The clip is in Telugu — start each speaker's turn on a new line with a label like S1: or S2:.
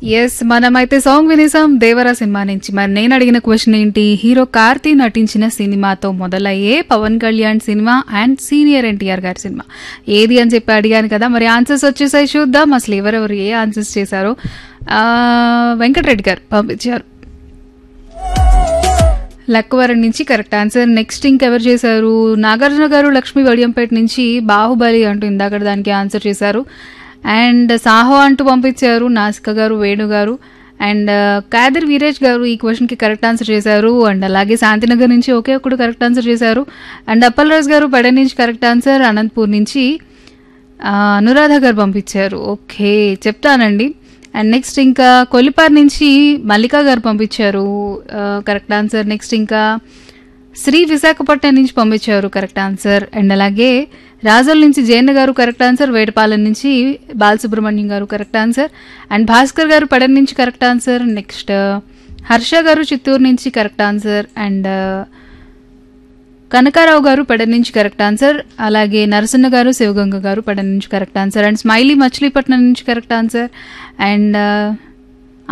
S1: ఎస్ మనమైతే సాంగ్ వినేసాం దేవరా సినిమా నుంచి మరి నేను అడిగిన క్వశ్చన్ ఏంటి హీరో కార్తీ నటించిన సినిమాతో మొదలయ్యే Pawan Kalyan cinema and senior NTR గారి సినిమా ఏది అని చెప్పి అడిగాను కదా మరి ఆన్సర్స్ వచ్చేసాయి చూద్దాం అసలు ఎవరెవరు ఏ ఆన్సర్స్ చేశారో ఆ, వెంకటరెడ్డి గారు పంపించారు లక్కవరం నుంచి కరెక్ట్ ఆన్సర్ నెక్స్ట్ ఇంకెవరు చేశారు నాగార్జున గారు లక్ష్మీ వడియంపేట నుంచి బాహుబలి అంటూ ఇందాక దానికి ఆన్సర్ చేశారు అండ్ సాహో అంటూ పంపించారు నాసిక గారు వేణు గారు అండ్ కాదర్ వీరేష్ గారు ఈ క్వశ్చన్కి కరెక్ట్ ఆన్సర్ చేశారు అండ్ అలాగే శాంతినగర్ నుంచి ఒకే ఒకడు కరెక్ట్ ఆన్సర్ చేశారు అండ్ అప్పలరాజు గారు పెడ నుంచి కరెక్ట్ ఆన్సర్ అనంతపూర్ నుంచి ఆ, అనురాధ గారు పంపించారు ఓకే చెప్తానండి అండ్ నెక్స్ట్ ఇంకా కొల్లిపార్ నుంచి మల్లికా గారు పంపించారు కరెక్ట్ ఆన్సర్ నెక్స్ట్ ఇంకా శ్రీ విశాఖపట్నం నుంచి పంపించారు కరెక్ట్ ఆన్సర్ అండ్ అలాగే రాజోల్ నుంచి జయన్న గారు కరెక్ట్ ఆన్సర్ వేటపాలెం నుంచి బాలసుబ్రహ్మణ్యం గారు కరెక్ట్ ఆన్సర్ అండ్ భాస్కర్ గారు పడన్ నుంచి కరెక్ట్ ఆన్సర్ నెక్స్ట్ హర్ష గారు చిత్తూరు నుంచి కరెక్ట్ ఆన్సర్ అండ్ కనకారావు గారు పెడ నుంచి కరెక్ట్ ఆన్సర్ అలాగే నరసన్న గారు శివగంగ గారు పెడ నుంచి correct answer and smiley Machilipatnam నుంచి కరెక్ట్ ఆన్సర్ అండ్